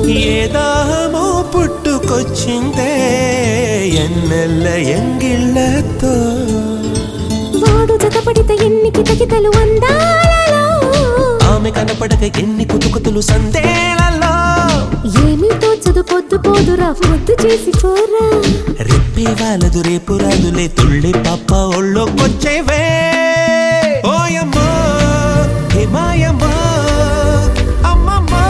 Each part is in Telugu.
ఏ దాహమో పుట్టుకొచ్చిందే ఎన్నెల్ల ఎంగిళ్ళతో వాడు జతపడితే ఎన్ని కితకితలు అందాలలో ఆమె కనపడక ఎన్ని కుతుకుతులు సందేలలో ఏమీ తోచదు పొద్దు పోదురా ముద్దు చేసి కోరా రెప్పే వాళ్ళదు రేపు రాదులే తుళ్ళి పాప ఒళ్ళోకొచ్చేవే ఓయమ్మో హిమాయమ్మో అమ్మమ్మో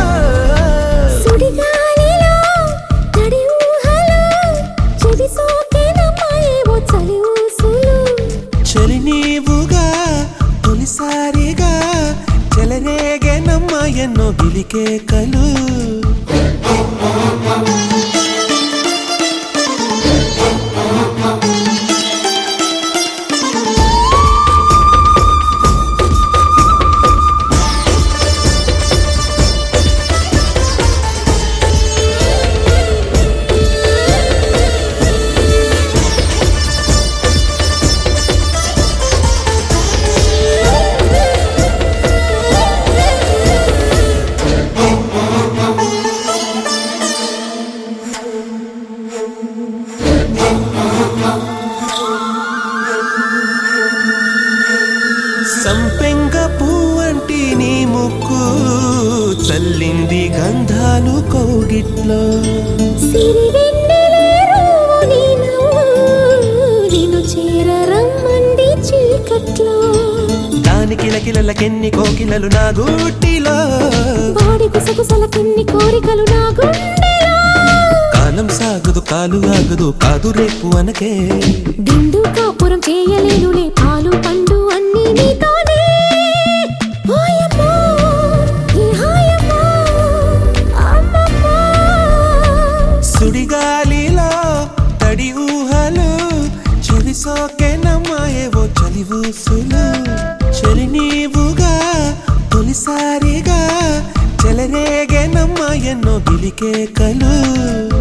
సుడిగాలిలో తడి ఊహలో చెవి సోకేనమ్మాయేవో చలి ఊసులు చలి నీవుగా తొలిసారిగా చెలరేగేనమ్మ ఎన్నో గిలికే కలు సంపెంగ పువ్వంటి నీ ముక్కు చల్లింది గంధాలు కౌగిట్లో సిరి వెన్నెలేరు నీ నవ్వు నిన్ను చేరరమ్మంది చీకట్లో దాని కిలకిలలకెన్ని కోకిలలు నా గూటిలో వాడి గుసగుసలకెన్ని కోరికలు నా గుండెలో కాలం సాగదు కాలు ఆగదు కాదు రేపు అనకే దిండు కాపురం చేయలేనులే పాలు పండు అన్ని నీతోనే ఓయమ్మో, ఈ హాయమ్మో, అమ్మమ్మో. సుడిగాలిలో తడి ఊహలు చెవి సోకెనమ్మాయేవో చలివూసులు చలి నీవుగా తొలిసారిగా చెలరేగేనమ్మ ఎన్నో గిలికే కలు